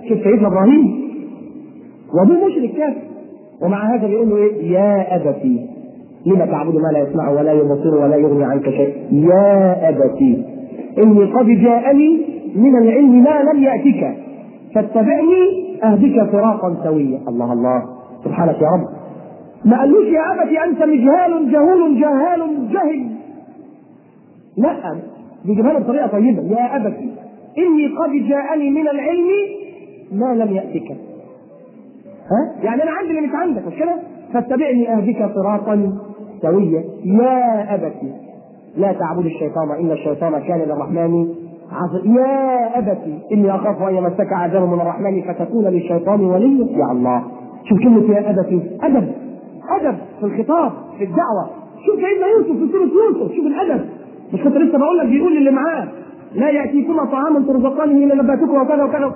شوف سيدنا ابراهيم وابوه مشرك كافر ومع هذا بيقول له ايه يا ابتي لما تعبد ما لا يسمع ولا يبصر ولا يغني عنك شيء يا ابتي اني قد جاءني من العلم ما لم ياتك فاتبعني اهدك صراطا سويا الله الله سبحانك يا رب ما قالوش يا ابتي انت مجهال جهول جهال جهل لا بيجيبها له بطريقه طيبه يا ابتي اني قد جاءني من العلم ما لم ياتك ها يعني انا عندي اللي مش عندك مش كده فاتبعني اهدك صراطا سويا يا ابتي لا تعبد الشيطان ان الشيطان كان للرحمن عصي يا ابتي اني اخاف ان يمسك عذاب من الرحمن فتكون للشيطان وليا يا الله شوف كلمه يا ابتي ادب ادب في الخطاب في الدعوه شوف سيدنا يوسف في سوره يوسف شوف الادب مش كنت لسه بقول لك بيقول للي معاه لا ياتيكما طعام ترزقانه الا نباتكم وكذا وكذا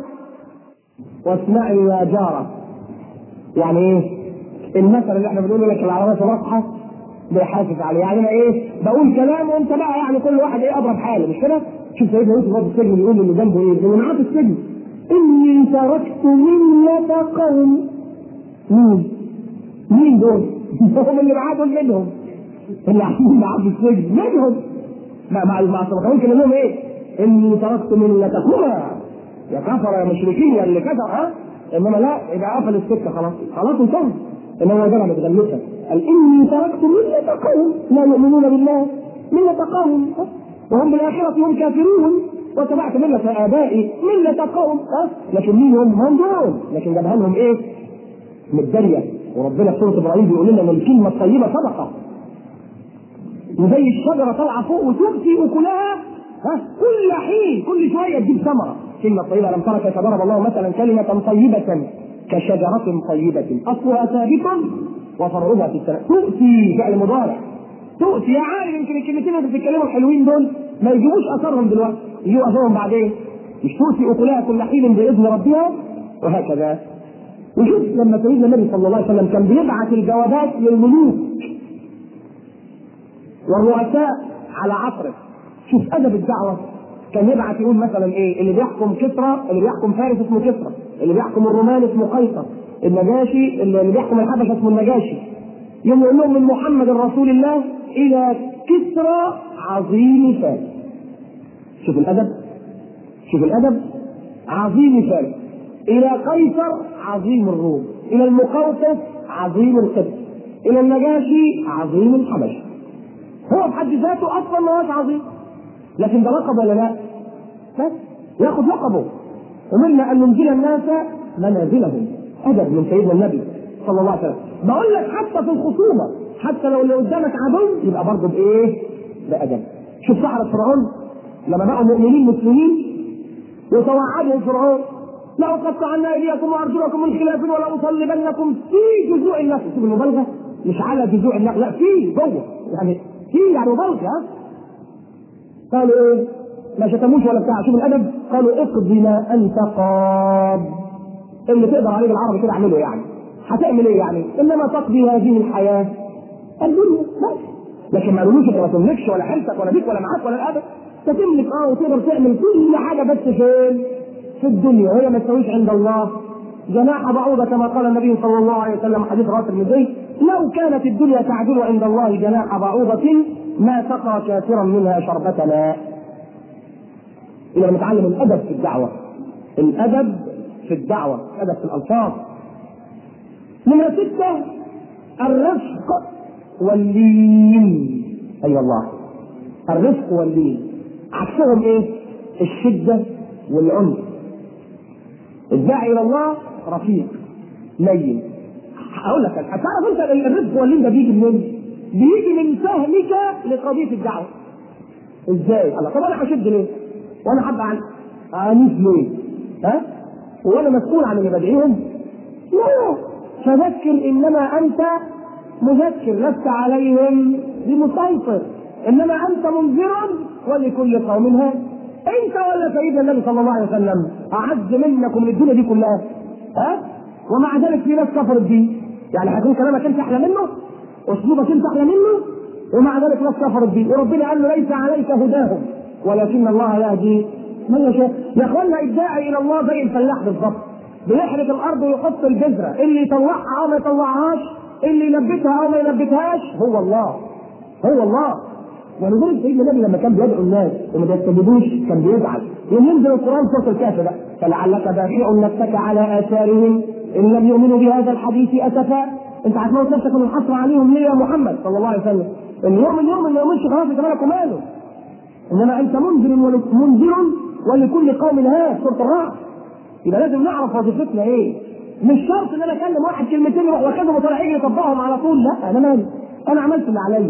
واسمعي يا جاره يعني ايه؟ المثل اللي احنا بنقوله لك العربيه واضحه بيحافظ عليه يعني انا ايه؟ بقول كلام وانت بقى يعني كل واحد ايه اضرب حاله مش كده؟ شوف سيدنا يوسف في السجن بيقول اللي جنبه ايه؟ اللي معاه في السجن اني تركت مله قوم مين؟ مين دول؟ هم اللي معاه دول منهم اللي قاعدين معاه في السجن منهم ما ما ما سبقوش كان لهم ايه؟ اني تركت ملتكما يا كفر يا مشركين يا اللي كفر ها انما لا يبقى قفل السكه خلاص خلاص انتهى انما هو ضرب متغلسه قال اني تركت مله قوم لا يؤمنون بالله مله قوم وهم بالاخره هم كافرون واتبعت مله ابائي مله قوم ها لكن مين هم؟ هم دول لكن جابها لهم ايه؟ متداريه وربنا في سوره ابراهيم بيقول لنا ان الكلمه الطيبه صدقه وزي الشجره طالعه فوق وتؤتي اكلها ها كل حين كل شويه تجيب ثمره كلمه طيبه لم ترى كيف ضرب الله مثلا كلمه طيبه كشجره طيبه اصلها ثابت وفرعها في السماء تؤتي فعل مضارع تؤتي يا عالم يمكن الكلمتين اللي بتتكلموا الحلوين دول ما يجيبوش اثرهم دلوقتي يجيبوا اثرهم بعدين مش تؤتي اكلها كل حين باذن ربها وهكذا وشوف لما سيدنا النبي صلى الله عليه وسلم كان بيبعث الجوابات للملوك والرؤساء على عصره شوف ادب الدعوه كان يبعث يقول مثلا ايه اللي بيحكم كسرى اللي بيحكم فارس اسمه كسرى اللي بيحكم الرومان اسمه قيصر النجاشي اللي بيحكم الحبشه اسمه النجاشي يوم يقول لهم من محمد رسول الله الى كسرى عظيم فارس شوف الادب شوف الادب عظيم فارس الى قيصر عظيم الروم الى المقوقس عظيم القدس الى النجاشي عظيم الحبشه هو بحد ذاته اصلا ما هوش عظيم لكن ده لقب ولا لا؟ بس ياخذ لقبه ومنا ان ننزل الناس منازلهم ادب من سيدنا النبي صلى الله عليه وسلم بقول لك حتى في الخصومه حتى لو اللي قدامك عدو يبقى برضه بايه؟ بادب شوف سحرة فرعون لما بقوا مؤمنين مسلمين وتوعدهم فرعون لأقطعن أيديكم وأرجلكم من خلاف ولأصلبنكم في جذوع النخل شوف المبالغة مش على جذوع النخل لا في جوه يعني في يعني مبالغة ها قالوا ايه؟ ما شتموش ولا بتاع شوف الادب قالوا اقض ما انت قاض اللي تقدر عليه بالعربي كده اعمله يعني هتعمل ايه يعني؟ انما تقضي هذه الحياه الدنيا بس لكن ما قالولوش انت ما تملكش ولا حيلتك ولا بيك ولا معاك ولا الابد انت تملك اه وتقدر تعمل كل حاجه بس فين؟ في الدنيا وهي ما تسويش عند الله جناح بعوضة كما قال النبي صلى الله عليه وسلم حديث راس المزي لو كانت الدنيا تعدل عند الله جناح بعوضة ما سقى كافرا منها شربة ماء. إذا نتعلم الأدب في الدعوة. الأدب في الدعوة، أدب في الألفاظ. نمرة ستة الرفق واللين. أي أيوة الله. الرفق واللين. عكسهم إيه؟ الشدة والعنف. الداعي إلى الله رفيق لين. هقول لك هتعرف أنت الرفق واللين ده بيجي منين؟ بيجي من فهمك لقضيه الدعوه. ازاي؟ الله طب انا هشد ليه؟ وانا هبقى عن عنيف ليه؟ ها؟ وانا مسؤول عن اللي بدعيهم؟ لا فذكر انما انت مذكر لست عليهم بمسيطر انما انت منذر ولكل قوم هاد انت ولا سيدنا النبي صلى الله عليه وسلم اعز منك ومن الدنيا دي كلها ها؟ ومع ذلك في ناس كفرت بيه يعني هيكون كلامك انت احلى منه؟ اسلوبك انت احلى منه ومع ذلك ناس كفرت به وربنا قال له ليس عليك هداهم ولكن الله يهدي من يشاء يا اخوانا الداعي الى الله زي الفلاح بالظبط بيحرق الارض ويحط البذره اللي يطلعها او ما يطلعهاش اللي ينبتها او ما ينبتهاش هو الله هو الله ولذلك سيدنا النبي لما كان بيدعو الناس وما بيستجيبوش كان بيزعل ينزل القران سوره الكهف بقى فلعلك باخع نفسك على اثارهم ان لم يؤمنوا بهذا الحديث اسفا انت هتموت نفسك من الحصر عليهم ليه يا محمد صلى الله عليه وسلم اللي يؤمن يؤمن ما يؤمنش خلاص انت مالك وماله انما انت منذر منذر ولكل قوم هاد سوره الرعد يبقى لازم نعرف وظيفتنا ايه مش شرط ان انا اكلم واحد كلمتين يروح واخدهم وطالع يجي يطبقهم على طول لا انا مالي انا عملت اللي عليا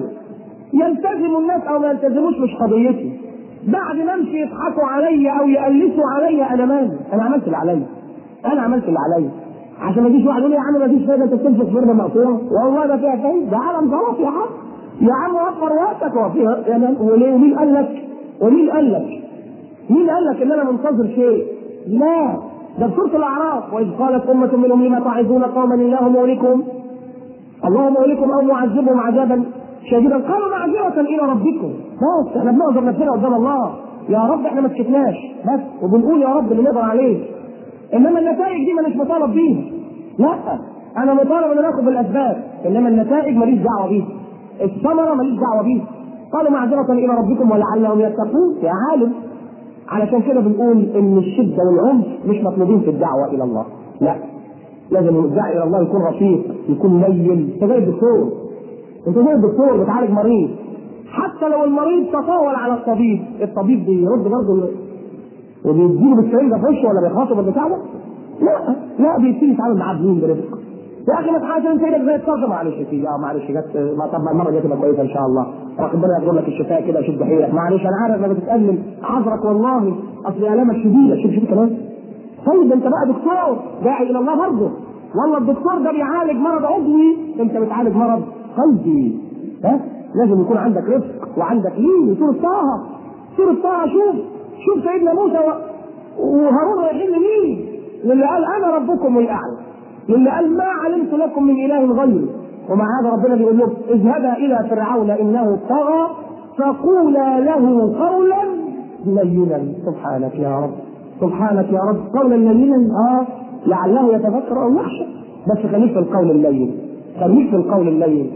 يلتزم الناس او ما يلتزموش مش قضيتي بعد ما امشي يضحكوا عليا او يقلسوا عليا انا مالي انا عملت اللي عليا انا عملت اللي عليا عشان ما يجيش واحد يقول لي يا عم ما فيش فايده انت بتنفق فرده مقطوعه والله ده فيها فايده ده عالم ظرف يا عم يا عم وفر وقتك وفيها يا من وليه ومين قال لك ومين قال لك مين قال لك ان انا منتظر شيء لا ده في سوره الاعراف واذ قالت امه منهم لما تعظون قوما الله مولكم الله مولكم او معذبهم عذابا شديدا قالوا معذره الى ربكم بس احنا بنعذر نفسنا قدام الله يا رب احنا ما سكتناش بس وبنقول يا رب اللي نقدر عليه انما النتائج دي مانيش مطالب بيها لا انا مطالب ان اخد بالاسباب انما النتائج ماليش دعوه بيها الثمره ماليش دعوه بيها قالوا معذره الى ربكم ولعلهم يتقون يا عالم علشان كده بنقول ان الشده والعنف مش مطلوبين في الدعوه الى الله لا لازم الداعي الى الله يكون رفيق يكون لين انت زي الدكتور انت زي الدكتور بتعالج مريض حتى لو المريض تطاول على الطبيب الطبيب بيرد برضه وبيديله بالسرنجه في وشه ولا بيخاطب البتاع ده؟ لا لا بيبتدي يتعامل معاه بدون برفق يا اخي ما تحاولش انت ايدك زي الصرف معلش يا سيدي اه معلش جت ما طب المره دي تبقى كويسه ان شاء الله ربنا يقول لك الشفاء كده شد حيلك معلش انا عارف انك بتتالم عذرك والله اصل الامك شديده شوف شوف كمان طيب انت بقى دكتور داعي الى الله برضه والله الدكتور ده بيعالج مرض عضوي انت بتعالج مرض قلبي ها لازم يكون عندك رفق وعندك لين سورة طه سورة طه شوف شوف سيدنا موسى وهارون رايحين لمين؟ للي قال انا ربكم الاعلى للي قال ما علمت لكم من اله غيري ومع هذا ربنا بيقول لهم اذهبا الى فرعون انه طغى فقولا له قولا لينا سبحانك يا رب سبحانك يا رب قولا لينا اه لعله يتذكر او يخشى بس خليك في القول اللين خليك في القول اللين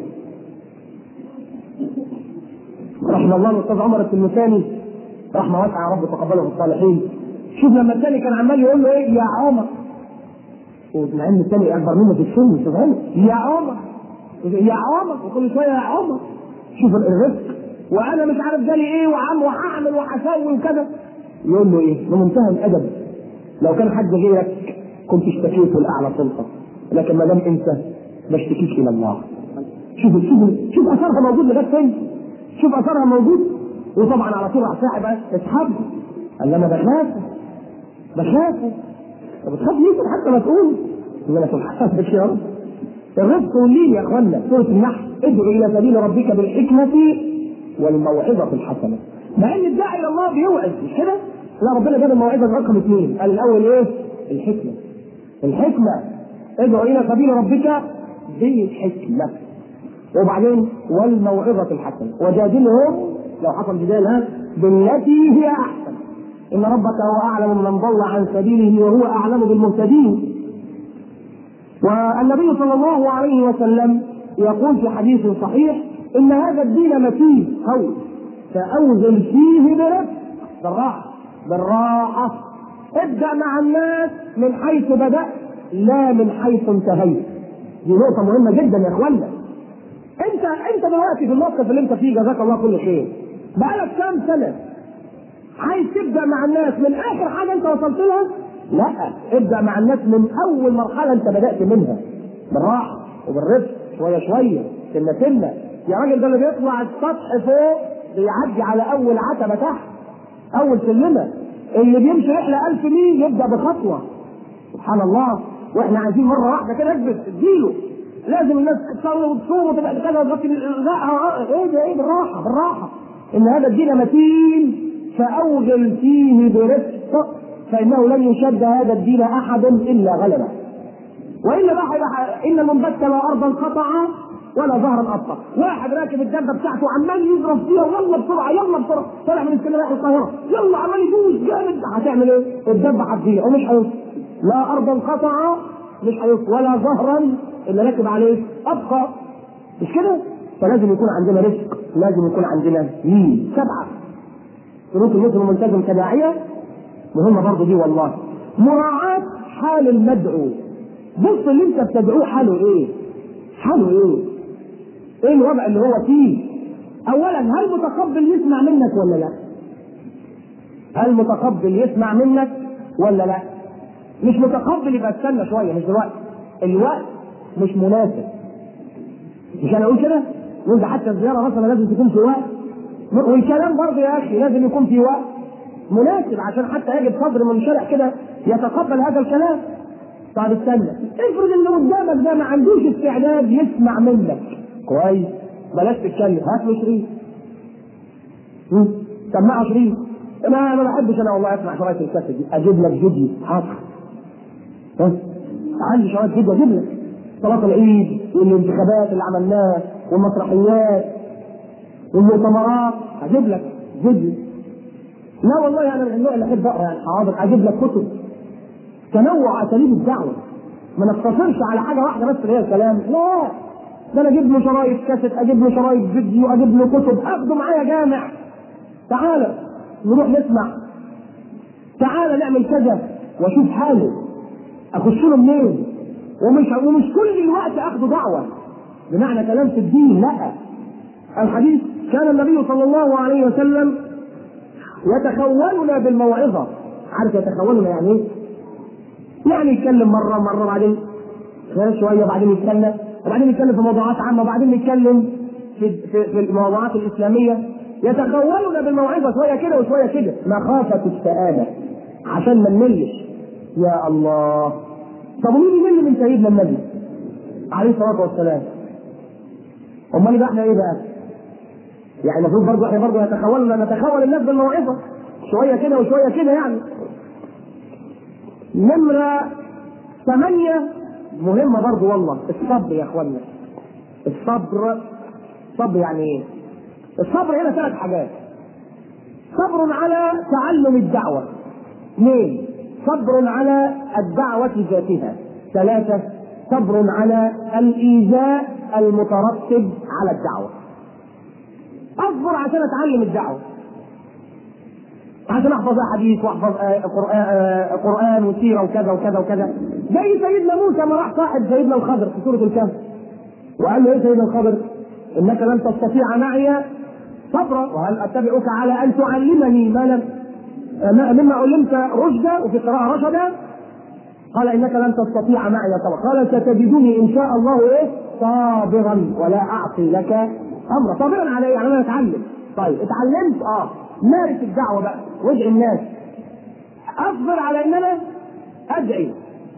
رحم الله الاستاذ عمر التلمساني رحمه واسعه يا رب تقبله في الصالحين شوف لما الثاني كان عمال يقول له ايه يا عمر مع ان الثاني اكبر منه في السن صغير يا عمر يا عمر وكل شويه يا عمر شوف الرزق وانا مش عارف جالي ايه وعم وهعمل وهسوي وكذا يقول له ايه بمنتهى الادب لو كان حد غيرك كنت اشتكيته لاعلى سلطه لكن ما دام انت ما اشتكيش الى الله شوف شوف شوف اثرها موجود لغايه فين شوف اثرها موجود وطبعا على طول صاحب اسحبه قال انا بخاف بخاف طب بتخاف ليه حتى ما تقول ان انا سبحانك يا رب الرزق واللين يا اخوانا سوره النحل ادعو الى سبيل ربك بالحكمه والموعظه الحسنه مع ان الداعي الى الله بيوعظ مش كده؟ لا ربنا جاب الموعظه رقم اثنين قال الاول ايه؟ الحكمه الحكمه ادعو الى سبيل ربك بالحكمه وبعدين والموعظه الحسنه وجادلهم لو حصل جدال ها بالتي هي احسن ان ربك هو اعلم من ضل عن سبيله وهو اعلم بالمهتدين والنبي صلى الله عليه وسلم يقول في حديث صحيح ان هذا الدين متين قوي فاوزن فيه برفق بالراحه بالراحه ابدا مع الناس من حيث بدات لا من حيث انتهيت دي نقطه مهمه جدا يا اخوانا انت انت دلوقتي في الموقف اللي انت فيه جزاك الله كل خير بقالك كام سنه عايز تبدا مع الناس من اخر حاجه انت وصلت لها لا ابدا مع الناس من اول مرحله انت بدات منها بالراحه وبالرفق شويه شويه سنه سنه يا راجل ده اللي بيطلع السطح فوق بيعدي على اول عتبه تحت اول سلمه اللي بيمشي رحله ألف ميل يبدا بخطوه سبحان الله واحنا عايزين مره واحده كده اثبت اديله لازم الناس تصلي وتصوم وتبقى كذا وتغطي لا ايه ده ايه بالراحه بالراحه ان هذا الدين متين فاوغل فيه برفق فانه لن يشد هذا الدين احد الا غلبه والا بقى هيبقى ان المنبت لا ارضا قطع ولا ظهرا قطع واحد راكب الدبه بتاعته عمال يضرب فيها يلا بسرعه يلا بسرعه طالع من اسكندريه القاهره يلا عمال يدوس جامد هتعمل ايه؟ الدبه هتضيع ومش هيوصل لا ارضا قطع مش هيص ولا ظهرا اللي راكب عليه ابقى مش كده؟ فلازم يكون عندنا رزق لازم يكون عندنا دين سبعه شروط المسلم الملتزم كداعيه مهمه برضه دي والله مراعاه حال المدعو بص اللي انت بتدعوه حاله ايه؟ حاله ايه؟ ايه الوضع اللي هو فيه؟ اولا هل متقبل يسمع منك ولا لا؟ هل متقبل يسمع منك ولا لا؟ مش متقبل يبقى استنى شويه مش دلوقتي الوقت مش مناسب مش انا اقول كده؟ يقول ده حتى الزياره مثلا لازم تكون في وقت والكلام برضه يا اخي لازم يكون في وقت مناسب عشان حتى يجد صدر منشرح كده يتقبل هذا الكلام طب استنى افرض اللي قدامك ده ما عندوش استعداد يسمع منك كويس بلاش تتكلم هات له شريط سمعه شريط ما ما بحبش انا والله اسمع شرايط الكاسيت دي اجيب لك فيديو حاضر ها عندي شرايط فيديو اجيب لك صلاة العيد والانتخابات اللي عملناها والمسرحيات والمؤتمرات اجيب لك فيديو لا والله انا من النوع اللي احب اقرا يعني حاضر اجيب لك كتب تنوع اساليب الدعوه ما نقتصرش على حاجه واحده بس اللي هي الكلام لا ده انا اجيب له شرايط كاسيت اجيب له شرايط فيديو اجيب له كتب اخده معايا جامع تعالى نروح نسمع تعالى نعمل كذا واشوف حاله اخش له منين ومش ومش كل الوقت اخده دعوه بمعنى كلام في الدين لا الحديث كان النبي صلى الله عليه وسلم يتخولنا بالموعظه عارف يتخولنا يعني ايه؟ يعني يتكلم مره مره بعدين شويه وبعدين يتكلم وبعدين يتكلم في موضوعات عامه وبعدين يتكلم في في, في الموضوعات الاسلاميه يتخولنا بالموعظه شويه كده وشويه كده مخافه السآلة عشان ما نملش يا الله طب ومين يمل من سيدنا النبي عليه الصلاه والسلام امال يبقى احنا ايه بقى؟ يعني المفروض برضه احنا برضه نتخولنا نتخول الناس بالموعظه شويه كده وشويه كده يعني نمرة ثمانية مهمة برضو والله الصبر يا اخوانا الصبر صبر يعني ايه؟ الصبر هنا ثلاث حاجات صبر على تعلم الدعوة اثنين صبر على الدعوة ذاتها ثلاثة صبر على الإيذاء المترتب على الدعوة أصبر عشان أتعلم الدعوة عشان احفظ احاديث واحفظ قرآن, قرآن وسيرة وكذا وكذا وكذا زي سيدنا موسى ما راح صاحب سيدنا الخضر في سورة الكهف وقال له ايه سيدنا الخضر؟ انك لن تستطيع معي صبرا وهل اتبعك على ان تعلمني ما لم مما علمت رشدا وفي قراءة رشدا قال انك لن تستطيع معي صبرا قال ستجدني ان شاء الله ايه صابرا ولا اعصي لك امرا صابرا على ايه؟ يعني انا اتعلم طيب اتعلمت اه مارس الدعوه بقى وادعي الناس اصبر على ان انا ادعي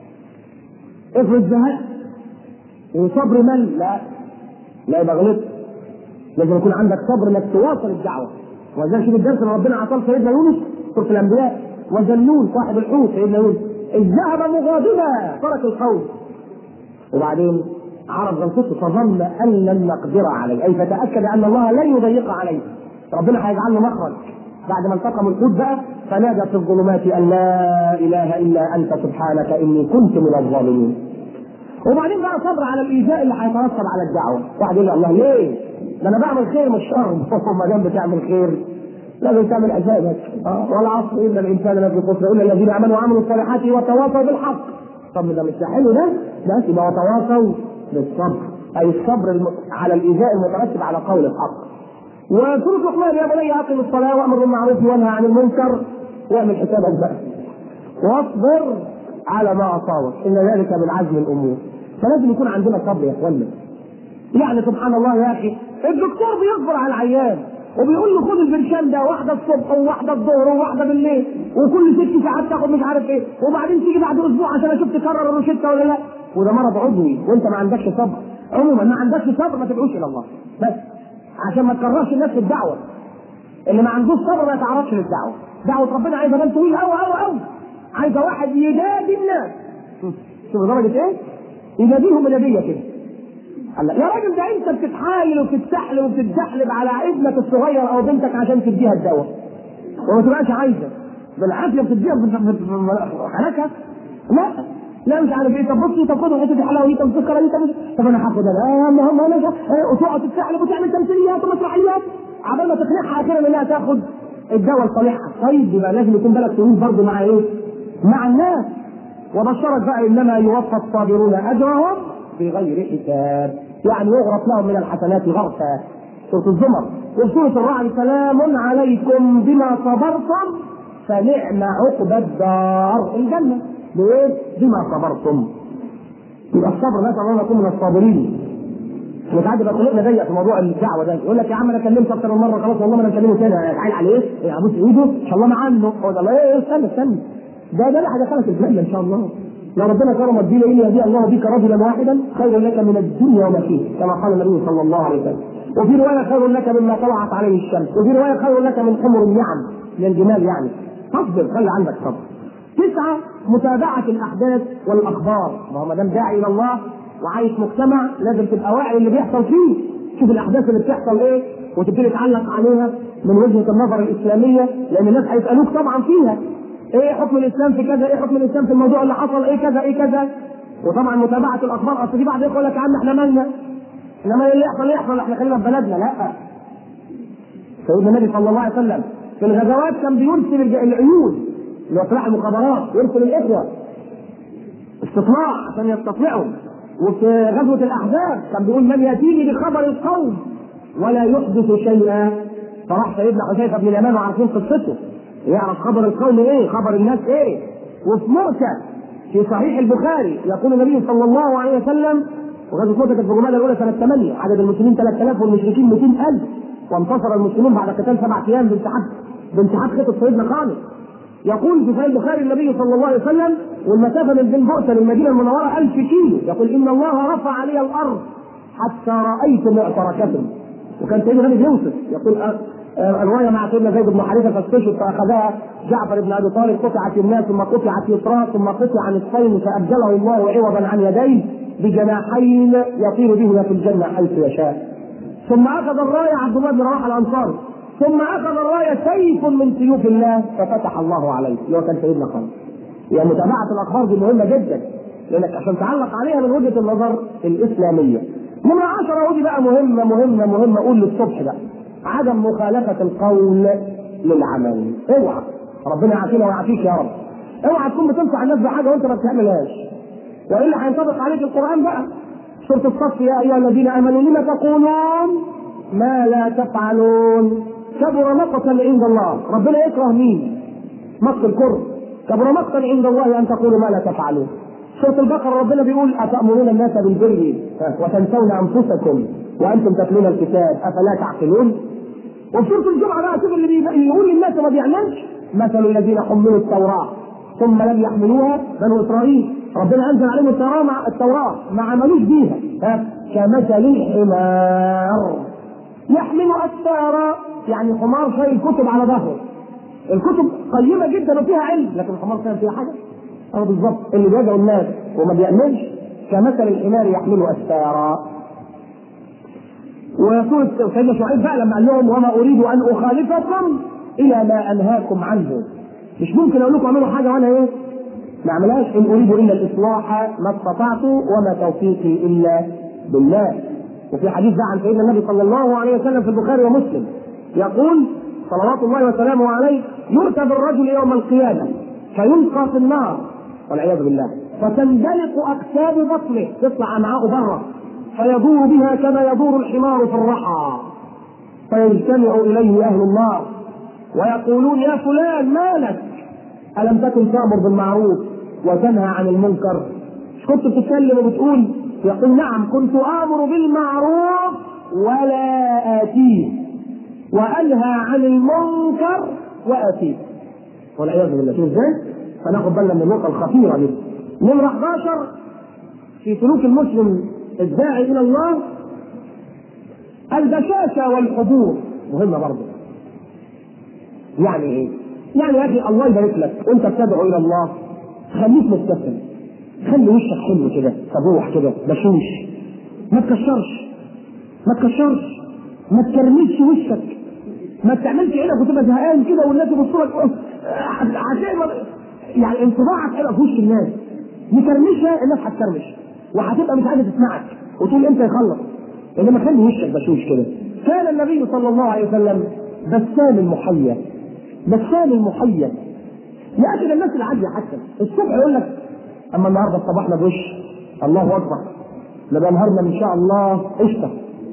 افرض زهقت وصبر من لا لا يبقى غلطت لازم يكون عندك صبر انك تواصل الدعوه ولذلك شوف الدرس اللي ربنا اعطاه سيدنا يونس سوره الانبياء وذنون صاحب الحوت سيدنا يونس اذ ذهب مغاضبا ترك القوم وبعدين عرف غلطته فظن ان لن نقدر عليه اي فتاكد ان الله لن يضيق عليه ربنا هيجعل له مخرج بعد ما التقم الحوت بقى فنادى في الظلمات ان لا اله الا انت سبحانك اني كنت من الظالمين. وبعدين بقى صبر على الايذاء اللي هيترتب على الدعوه، واحد يقول الله ليه؟ ده انا بعمل خير مش شر، ما دام بتعمل خير لازم تعمل حسابك، اه والعصر ان الانسان لفي خسر الا الذين امنوا وعملوا الصالحات وتواصوا بالحق. طب ده مش حلو ده؟ ده يبقى وتواصوا بالصبر، اي الصبر الم... على الايذاء المترتب على قول الحق. وسورة لقمان يا بني أقم الصلاة وأمر بالمعروف وانهى عن المنكر واعمل حسابك بقى. واصبر على ما أصابك إن ذلك من عزم الأمور. فلازم يكون عندنا صبر يا إخوانا. يعني سبحان الله يا أخي الدكتور بيصبر على العيان وبيقول له خد البرشام ده واحدة الصبح وواحدة الظهر وواحدة بالليل وكل ست ساعات تاخد مش عارف ايه وبعدين تيجي بعد اسبوع عشان اشوف تكرر الروشته ولا لا وده مرض عضوي وانت ما عندكش صبر عموما ما عندكش صبر ما تدعوش الى الله بس عشان ما تكرهش الناس في الدعوه اللي ما عندوش صبر ما يتعرضش للدعوه دعوه ربنا عايزه بال طويل قوي قوي قوي عايزه واحد ينادي الناس شوف درجه ايه؟ يناديهم بنبيه كده الله يا راجل ده انت بتتحايل وبتتسحل وبتتزحلب على ابنك الصغير او بنتك عشان تديها الدواء وما تبقاش عايزه بالعافيه بتديها حركه لا لا مش عارف ايه طب بصي طب خدوا حته حلاوه طب سكر طب طب انا هاخد انا اهم هم انا وتقعد تتسحلب وتعمل تمثيليات ومسرحيات عبال ما تقنعها اخيرا انها تاخد الدواء لصالحها طيب يبقى لازم يكون بالك طويل برضه مع ايه؟ مع الناس وبشرك بقى انما يوفى الصابرون اجرهم بغير حساب يعني يغرف لهم من الحسنات غرفا سوره الزمر وفي سوره الرعد سلام عليكم بما صبرتم فنعم عقبى الدار الجنه بايه؟ بما صبرتم يبقى الصبر نسال الله ان نكون من الصابرين ساعات بقى خلقنا ضيق في موضوع الدعوه ده يقول لك يا عم انا كلمت اكتر من مره خلاص والله ما انا اكلمه تاني عايل عليه إيه ابوس ايده ان شاء الله معاه عنه اقول الله ايه استنى استنى ده ده حاجه خلصت الجنه ان شاء الله لو ربنا كرمك بيه ان يهدي الله بك رجلا واحدا خير لك من الدنيا وما فيه كما قال النبي صلى الله عليه وسلم وفي روايه خير لك مما طلعت عليه الشمس وفي روايه خير لك من حمر النعم من الجمال يعني فاصبر خلي عندك صبر تسعه متابعه الاحداث والاخبار ما هو ما دام داعي الى الله وعايش مجتمع لازم تبقى واعي اللي بيحصل فيه شوف الاحداث اللي بتحصل ايه وتبتدي تعلق عليها من وجهه النظر الاسلاميه لان الناس هيسالوك طبعا فيها ايه حكم الاسلام في كذا ايه حكم الاسلام في الموضوع اللي حصل ايه كذا ايه كذا وطبعا متابعه الاخبار اصل في بعض يقول لك يا عم احنا مالنا احنا ما اللي يحصل يحصل احنا خلينا في بلدنا لا سيدنا النبي صلى الله عليه وسلم في الغزوات كان بيرسل العيون اللي هو سلاح المخابرات يرسل الاخوه استطلاع عشان يستطلعوا وفي غزوه الاحزاب كان بيقول من ياتيني بخبر القوم ولا يحدث شيئا فراح سيدنا حذيفه بن اليمان وعارفين قصته يعرف خبر القوم ايه خبر الناس ايه وفي مؤتة في صحيح البخاري يقول النبي صلى الله عليه وسلم وغزوة مؤتة كانت في الجمادى الأولى سنة 8 عدد المسلمين 3000 والمشركين 200000 وانتصر المسلمون بعد قتال سبع أيام بانسحاب بانسحاب خطة سيدنا خالد يقول في صحيح البخاري النبي صلى الله عليه وسلم والمسافة من بين بؤسة للمدينة المنورة 1000 كيلو يقول إن الله رفع علي الأرض حتى رأيت معتركة وكان سيدنا النبي يوسف يقول الروايه مع سيدنا زيد بن حارثه فاستشهد فاخذها جعفر بن ابي طالب قطعت الناس ثم قطعت يسرى ثم قطع نصفين فابدله الله عوضا عن يديه بجناحين يطير بهما في الجنه حيث يشاء. ثم اخذ الرايه عبد الله بن رواحه الانصاري ثم اخذ الرايه سيف من سيوف الله ففتح الله عليه اللي هو كان سيدنا خالد. يعني متابعه الاخبار دي مهمه جدا لانك عشان تعلق عليها من وجهه النظر الاسلاميه. نمرة عشرة ودي بقى مهمة مهمة مهمة قول للصبح بقى عدم مخالفة القول للعمل اوعى ربنا يعافينا ويعافيك يا رب اوعى تكون بتنصح الناس بحاجة وانت ما بتعملهاش والا هينطبق عليك القرآن بقى سورة الصف يا ايها الذين امنوا لم تقولون ما لا تفعلون كبر مقتا عند الله ربنا يكره مين مقت الكره كبر مقتا عند الله ان تقولوا ما لا تفعلون سورة البقرة ربنا بيقول أتأمرون الناس بالبر وتنسون أنفسكم وأنتم تتلون الكتاب أفلا تعقلون؟ وفي سورة الجمعة بقى شوف اللي بيقول للناس وما بيعملش مثل الذين حملوا التوراة ثم لم يحملوها بنو إسرائيل ربنا أنزل عليهم التوراة مع التوراة ما عملوش بيها كمثل الحمار يحمل أسفارا يعني حمار شايل كتب على ظهره الكتب قيمة جدا وفيها علم لكن الحمار كان فيها حاجة اه بالظبط اللي بيدعو الناس وما بيعملش كمثل الحمار يحمل اسفارا وسورة سيدنا شعيب بقى لما قال لهم وما اريد ان اخالفكم الى ما انهاكم عنه مش ممكن اقول لكم اعملوا حاجه وانا ايه ما اعملهاش ان اريد الا الاصلاح ما استطعت وما توفيقي الا بالله وفي حديث بقى عن سيدنا النبي صلى الله عليه وسلم في البخاري ومسلم يقول صلوات الله وسلامه عليه يؤتى بالرجل يوم القيامه فيلقى في النار والعياذ بالله فتندلق اكتاب بطنه تطلع امعاءه بره فيدور بها كما يدور الحمار في الرحى فيجتمع اليه اهل النار ويقولون يا فلان مالك الم تكن تامر بالمعروف وتنهى عن المنكر مش كنت بتتكلم وبتقول يقول نعم كنت امر بالمعروف ولا اتيه وانهى عن المنكر واتيه والعياذ بالله شوف ازاي فناخد بالنا من النقطة الخطيرة دي. نمرة 11 في سلوك المسلم الداعي إلى الله البشاشة والحضور مهمة برضه. يعني إيه؟ يعني يا أخي الله يبارك لك وأنت بتدعو إلى الله خليك مبتسم خلي وشك حلو كده صبوح كده بشوش ما تكشرش ما تكشرش ما تكرمش وشك ما تعملش عينك وتبقى زهقان كده والناس يبصوا لك يعني انطباعك هيبقى في وش الناس نكرمشها الناس هتكرمش وهتبقى مش عايزه تسمعك وتقول امتى يخلص انما خلي وشك بشوش كده كان النبي صلى الله عليه وسلم بسام المحيا بسام المحيا يأتي الناس العادية حتى الصبح يقول لك اما النهارده صباحنا بوش الله اكبر نبقى نهارنا ان شاء الله قشطه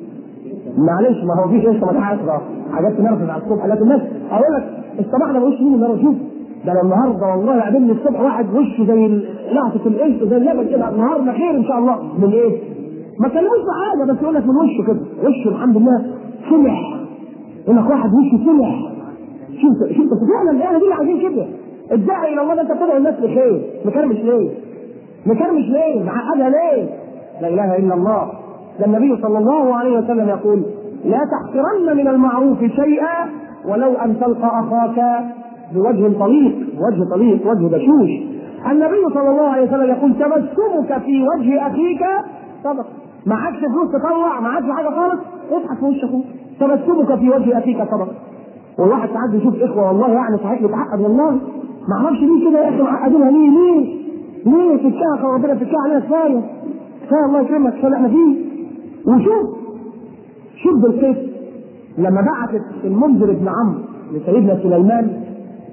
معلش ما هو فيش قشطه ما حاجه حاجات تنرفز على الصبح لكن الناس اقول لك الصباح ده وش مين النهارده شوف ده انا النهارده والله قابلني الصبح واحد وشه زي لعبه القشطه زي اللبن كده النهارده خير ان شاء الله من ايه؟ ما كلموش بحاجه بس يقول لك من وشه كده وشه الحمد لله سمح يقول لك واحد وشه سمح شوف شوف بس فعلا الايه دي اللي عايزين كده الداعي الى الله ده انت بتدعو الناس لخير مكرمش ليه؟ مكرمش ليه؟ معقدها ليه؟ لا اله الا الله ده النبي صلى الله عليه وسلم يقول لا تحقرن من المعروف شيئا ولو ان تلقى اخاك بوجه طليق وجه طليق وجه بشوش النبي صلى الله عليه وسلم يقول تبسمك في وجه اخيك صدق معكش فلوس تطلع معكش حاجه خالص اضحك في وش اخوك تبسمك في وجه اخيك صدق والواحد ساعات بيشوف اخوه والله يعني صحيح بيتعقد والله ما اعرفش ليه كده يا اخي معقدينها ليه ليه؟ ليه تتكاها ربنا تتكاها علينا كفايه كفايه الله يكرمك كفايه اللي احنا فيه وشوف شوف بالكيف لما بعثت المنذر بن عمرو لسيدنا سليمان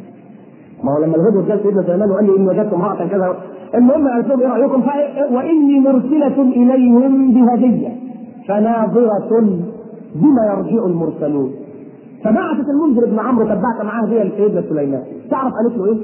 ما هو لما الهدهد جاء سيدنا سليمان وقال لي اني وجدت امراه كذا المهم قالت لهم ايه رايكم واني مرسله اليهم بهديه فناظره بما يرجع المرسلون فبعثت المنذر بن عمرو كانت بعث معاه هديه لسيدنا سليمان تعرف قالت له ايه؟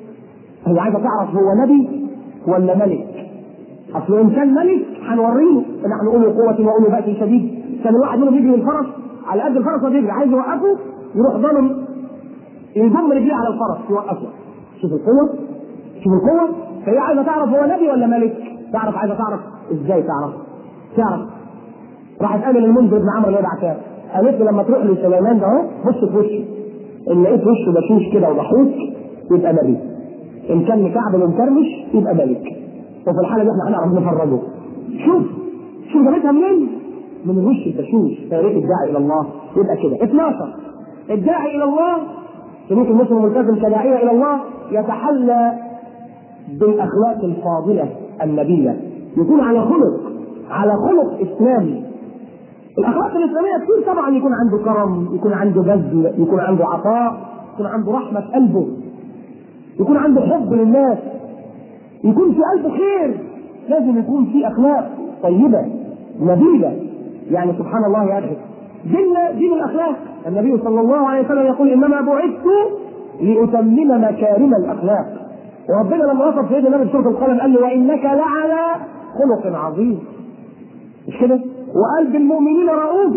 هي عايزه تعرف هو نبي ولا ملك اصل ان كان ملك هنوريه نحن اولي قوه واولي باس شديد كان الواحد منهم يجري الفرس على قد الفرس ما بيجري عايز يوقفه يروح ضامن يضم رجليه على الفرس يوقفه شوف القوه شوف القوه فهي عايزه تعرف هو نبي ولا ملك تعرف عايزه تعرف ازاي تعرف تعرف راحت قابل المنذر بن عمرو اللي هي بعتها قالت له لما تروح لسليمان ده اهو بص في وشه ان لقيت وشه بشوش كده وضحوك يبقى نبي ان كان مكعب ومكرمش يبقى ملك وفي الحاله دي احنا هنعرف نفرجه شوف شوف جابتها منين؟ من الوش البشوش فياريت الداعي الى الله يبقى كده 12 الداعي الى الله سلوك المسلم الملتزم كداعيه الى الله يتحلى بالاخلاق الفاضله النبيه يكون على خلق على خلق اسلامي الاخلاق الاسلاميه كتير طبعا يكون عنده كرم يكون عنده بذل يكون عنده عطاء يكون عنده رحمه في قلبه يكون عنده حب للناس يكون في قلبه خير لازم يكون في اخلاق طيبه نبيله يعني سبحان الله يا اخي ديننا دين الاخلاق النبي صلى الله عليه وسلم يقول انما بعثت لاتمم مكارم الاخلاق وربنا لما وصف سيدنا النبي في سوره القلم قال له وانك لعلى خلق عظيم مش كده؟ وقال بالمؤمنين رؤوف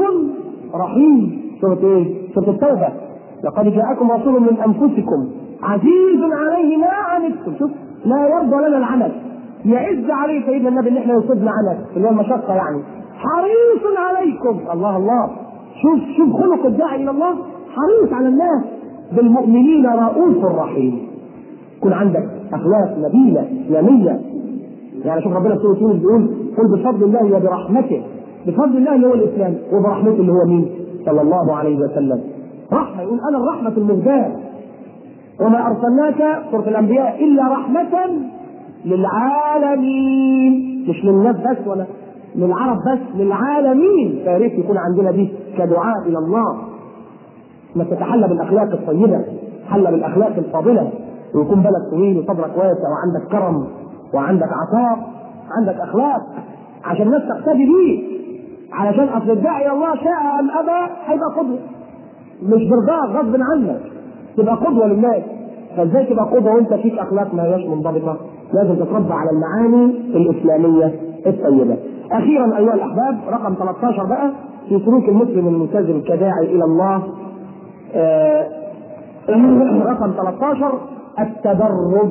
رحيم سوره ايه؟ سوره التوبه لقد جاءكم رسول من انفسكم عزيز عليه ما عنتم شوف لا يرضى لنا العمل يعز عليه سيدنا النبي ان احنا يصيبنا عمل اللي هو المشقه يعني حريص عليكم الله الله شوف شوف خلق الداعي الى الله حريص على الناس بالمؤمنين رؤوف رحيم يكون عندك اخلاق نبيله اسلاميه يعني شوف ربنا في سوره يونس بيقول قل بفضل الله وبرحمته بفضل الله اللي هو الاسلام وبرحمته اللي هو مين؟ صلى الله عليه وسلم رحمه يقول انا الرحمه المهداه وما ارسلناك سوره الانبياء الا رحمه للعالمين مش للناس بس ولا للعرب بس للعالمين فيا ريت يكون عندنا دي كدعاء الى الله انك تتحلى بالاخلاق الطيبه تتحلى بالاخلاق الفاضله ويكون بالك طويل وصدرك واسع وعندك كرم وعندك عطاء عندك اخلاق عشان الناس تقتدي بيك علشان اصل الداعي الى الله شاء ام ابى هيبقى قدوه مش برضاك غصب عنك تبقى قدوه للناس فازاي تبقى قدوه وانت فيك اخلاق ما هياش منضبطه لازم تتربى على المعاني الاسلاميه الطيبه اخيرا ايها الاحباب رقم 13 بقى في سلوك المسلم الملتزم كداعي الى الله آه رقم 13 التدرج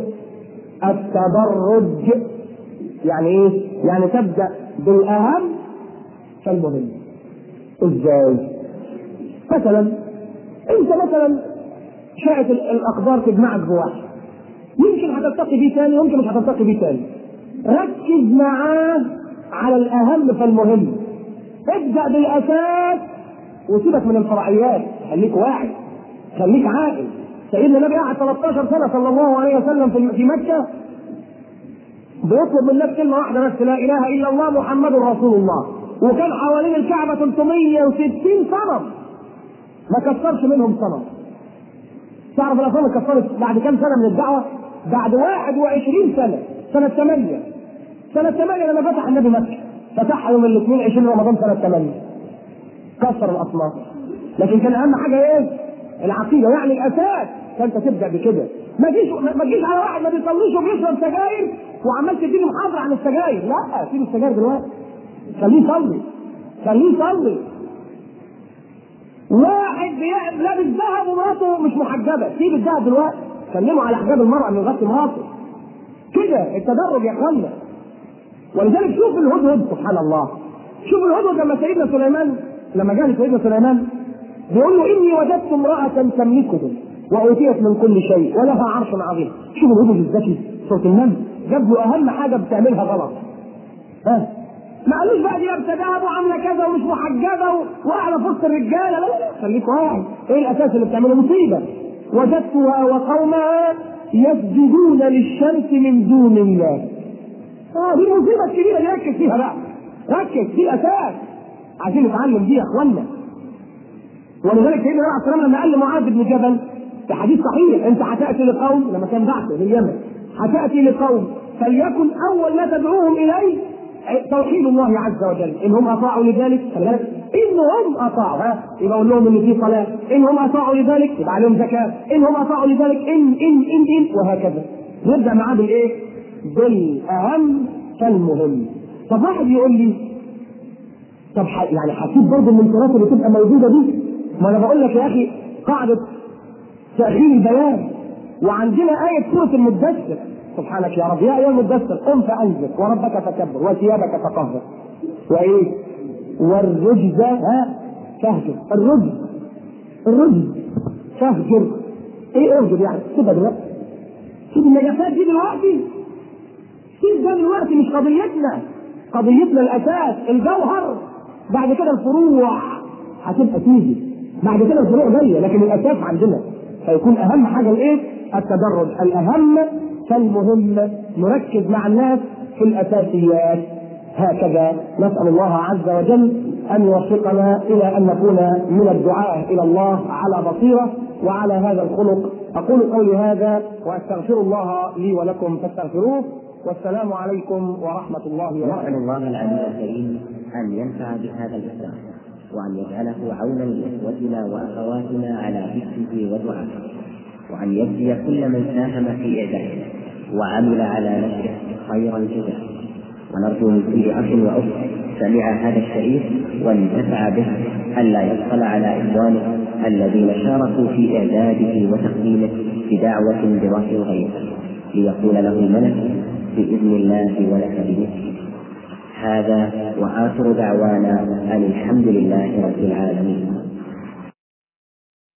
التدرج يعني ايه؟ يعني تبدا بالاهم فالمهم ازاي؟ مثلا انت مثلا شاءت الاقدار تجمعك بواحد يمكن هتلتقي بيه تاني ويمكن مش هتلتقي بيه تاني ركز معاه على الاهم فالمهم ابدا بالاساس وسيبك من الفرعيات خليك واعي خليك عاقل سيدنا النبي قعد 13 سنه صلى الله عليه وسلم في مكه بيطلب من الناس كلمه واحده بس لا اله الا الله محمد رسول الله وكان حوالين الكعبه 360 صنم ما كسرش منهم صنم تعرف الاصنام اتكسرت بعد كم سنه من الدعوه؟ بعد 21 سنه سنه 8 سنه 8 لما فتح النبي مكه فتحها يوم الاثنين 20 رمضان سنه 8 كسر الاصنام لكن كان اهم حاجه ايه؟ العقيده يعني الاساس فانت تبدا بكده ما تجيش ما تجيش على واحد ما بيصليش وبيشرب سجاير وعمال تديني محاضره عن السجاير لا سيب السجاير دلوقتي خليه يصلي خليه يصلي واحد بي- لابس ذهب ومراته مش محجبه سيب الذهب دلوقتي كلموا على حجاب المراه انه يغطي مراته كده التدرج يا اخوانا ولذلك شوف الهدهد سبحان الله شوف الهدهد لما سيدنا سليمان لما جاء سيدنا سليمان بيقول له اني وجدت امراه تملكهم واوتيت من كل شيء ولها عرش عظيم شوف الهدهد الذكي صوت النمل جاب له اهم حاجه بتعملها غلط ها ما قالوش بقى دي ابتداها وعامله كذا ومش محجبه و- وقاعده في وسط الرجاله لا لا لا خليك واعي ايه الاساس اللي بتعمله مصيبه وجدتها وقومها يسجدون للشمس من دون الله اه دي المصيبه الكبيره اللي ركز فيها بقى ركز دي الاساس عايزين نتعلم دي يا اخوانا ولذلك سيدنا النبي عليه الصلاه والسلام لما قال لمعاذ بن جبل في حديث صحيح انت هتاتي لقوم لما كان بعثه لليمن هتاتي لقوم فليكن اول ما تدعوهم اليه توحيد الله عز وجل ان هم اطاعوا لذلك خلي بالك ان هم اطاعوا ها يبقى اقول لهم ان في صلاه ان هم اطاعوا لذلك يبقى عليهم زكاه ان هم اطاعوا لذلك ان ان ان ان وهكذا نبدا معاه بالايه؟ بالاهم فالمهم طب واحد يقول لي طب ح- يعني هسيب برضه المنكرات اللي تبقى موجوده دي ما انا بقول لك يا اخي قاعده تاخير البيان وعندنا آية سورة المدثر سبحانك يا رب يا أيها المدثر قم فأنذر وربك فكبر وثيابك فطهر وإيه؟ والرجز ها فاهجر الرجز الرجز فاهجر إيه ارجل يعني؟ سيبها دلوقتي سيب النجاسات دي دلوقتي سيب ده دلوقتي مش قضيتنا قضيتنا الأساس الجوهر بعد كده الفروع هتبقى تيجي بعد كده الفروع جايه لكن الاساس عندنا فيكون اهم حاجه الايه؟ التدرج الاهم فالمهم نركز مع الناس في الاساسيات هكذا نسال الله عز وجل ان يوفقنا الى ان نكون من الدعاء الى الله على بصيره وعلى هذا الخلق اقول قولي هذا واستغفر الله لي ولكم فاستغفروه والسلام عليكم ورحمه الله نسأل وبركاته الله العلي الكريم أن ينفع بهذا الإسلام وأن يجعله عونا لإخوتنا وأخواتنا على ذكره ودعائه وأن يجزي كل من ساهم في إعداده وعمل على نشره خير الجزاء ونرجو من كل أخ وأخت سمع هذا الشريف وانتفع به ألا يبخل على إخوانه الذين شاركوا في إعداده وتقديمه بدعوة برأس الغيب ليكون له الملك بإذن الله ولك بمثله هذا وآخر دعوانا أن الحمد لله رب العالمين